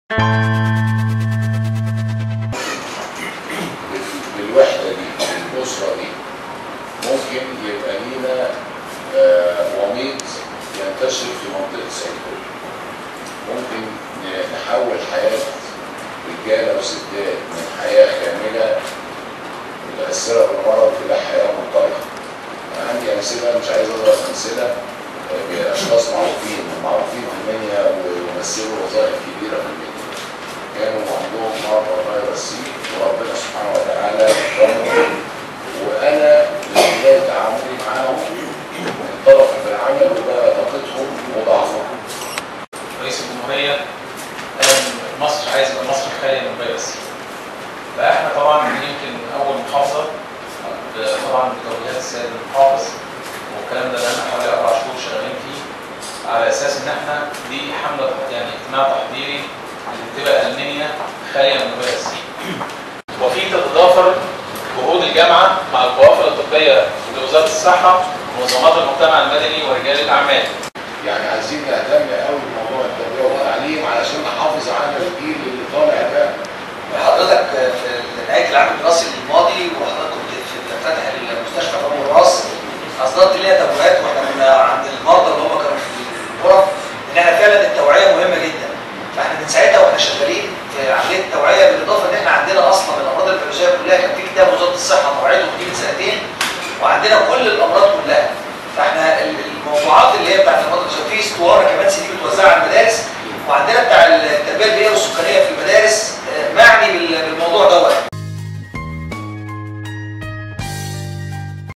بالوحدة دي بالأسرة دي ممكن يبقى لينا آه، وميض ينتشر في منطقة سيكون ممكن ن- نحول حياة رجالة وستات من حياة كاملة متأثرة بالمرض إلى حياة منطلقة أنا عندي أمثلة مش عايز أضرب أمثلة آه، بأشخاص معروفين معروفين في المنيا ويمثلوا وظائف كبيرة في المنيا كانوا عندهم مرضى فيروس سي وربنا سبحانه وتعالى اكرمهم وانا من بدايه تعاملي معاهم انطلقوا في العمل وبقى طاقتهم مضاعفه رئيس الجمهورية قال إن مصر عايز يبقى مصر خالية من الفيروس فاحنا طبعا يمكن أول محافظة ب- طبعا بتوجيهات السيد المحافظ والكلام ده بقالنا حوالي أربع شهور شغالين فيه على أساس إن احنا دي حملة يعني اجتماع تحضيري لتبقى ألمانيا خالية من الفيروس وفي تتضافر جهود الجامعة مع القوافل الطبية لوزارة الصحة ومنظمات المجتمع المدني ورجال الأعمال يعني عايزين نهتم